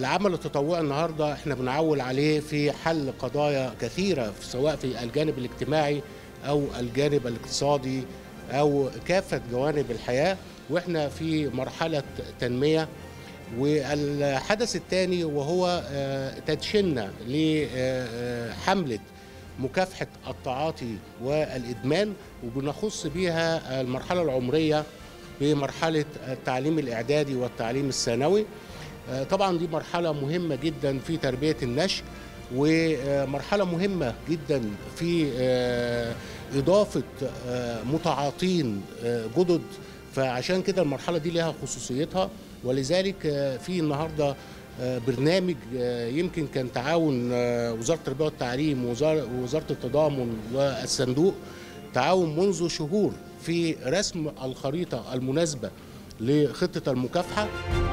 العمل التطوعي النهارده احنا بنعول عليه في حل قضايا كثيره سواء في الجانب الاجتماعي او الجانب الاقتصادي او كافه جوانب الحياه واحنا في مرحله تنميه والحدث الثاني وهو تدشيننا لحمله مكافحه التعاطي والادمان وبنخص بها المرحله العمريه بمرحله التعليم الاعدادي والتعليم الثانوي طبعا دي مرحله مهمه جدا في تربيه النشء ومرحله مهمه جدا في اضافه متعاطين جدد فعشان كده المرحله دي لها خصوصيتها ولذلك في النهارده برنامج يمكن كان تعاون وزاره التربيه والتعليم ووزاره التضامن والصندوق تعاون منذ شهور في رسم الخريطه المناسبه لخطه المكافحه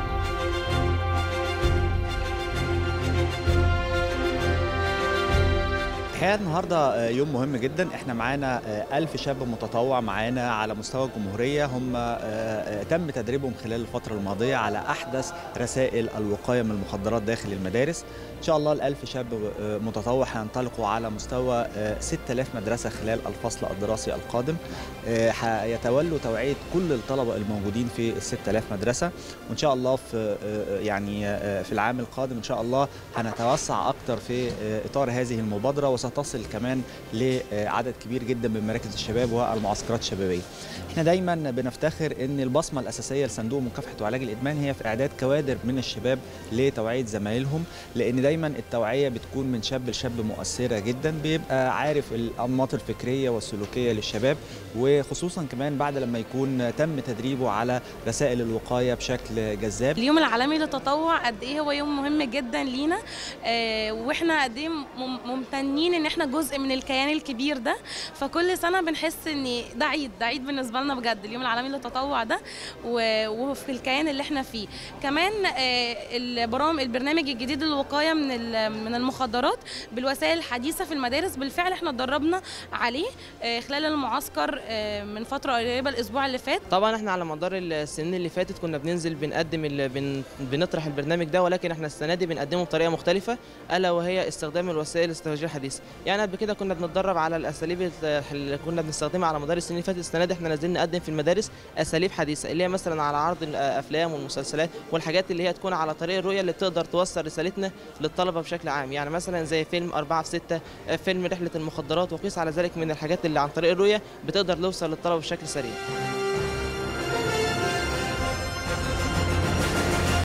الحقيقه النهارده يوم مهم جدا احنا معانا ألف شاب متطوع معانا على مستوى الجمهوريه هم تم تدريبهم خلال الفتره الماضيه على احدث رسائل الوقايه من المخدرات داخل المدارس ان شاء الله الألف شاب متطوع هينطلقوا على مستوى 6000 مدرسه خلال الفصل الدراسي القادم هيتولوا توعيه كل الطلبه الموجودين في ال 6000 مدرسه وان شاء الله في يعني في العام القادم ان شاء الله هنتوسع اكتر في اطار هذه المبادره وستصل كمان لعدد كبير جدا من مراكز الشباب والمعسكرات الشبابيه. احنا دايما بنفتخر ان البصمه الاساسيه لصندوق مكافحه وعلاج الادمان هي في اعداد كوادر من الشباب لتوعيه زمايلهم لان دايما التوعيه بتكون من شاب لشاب مؤثره جدا بيبقى عارف الانماط الفكريه والسلوكيه للشباب وخصوصا كمان بعد لما يكون تم تدريبه على رسائل الوقايه بشكل جذاب. اليوم العالمي للتطوع قد ايه هو يوم مهم جدا لينا آه واحنا قد ايه ممتنين ان احنا جزء من الكيان الكبير ده فكل سنه بنحس ان ده عيد ده عيد بالنسبه لنا بجد اليوم العالمي للتطوع ده وفي الكيان اللي احنا فيه كمان البرامج البرنامج الجديد للوقايه من من المخدرات بالوسائل الحديثه في المدارس بالفعل احنا اتدربنا عليه خلال المعسكر من فتره قريبه الاسبوع اللي فات طبعا احنا على مدار السنين اللي فاتت كنا بننزل بنقدم بن بنطرح البرنامج ده ولكن احنا السنه دي بنقدمه بطريقه مختلفه الا وهي استخدام الوسائل الاستراتيجيه الحديثه يعني قبل كده كنا بنتدرب على الاساليب اللي كنا بنستخدمها على مدار السنين اللي فاتت السنه دي احنا نازلين نقدم في المدارس اساليب حديثه اللي هي مثلا على عرض الافلام والمسلسلات والحاجات اللي هي تكون على طريق الرؤيه اللي تقدر توصل رسالتنا للطلبه بشكل عام يعني مثلا زي فيلم أربعة في ستة فيلم رحله المخدرات وقيس على ذلك من الحاجات اللي عن طريق الرؤيه بتقدر توصل للطلبه بشكل سريع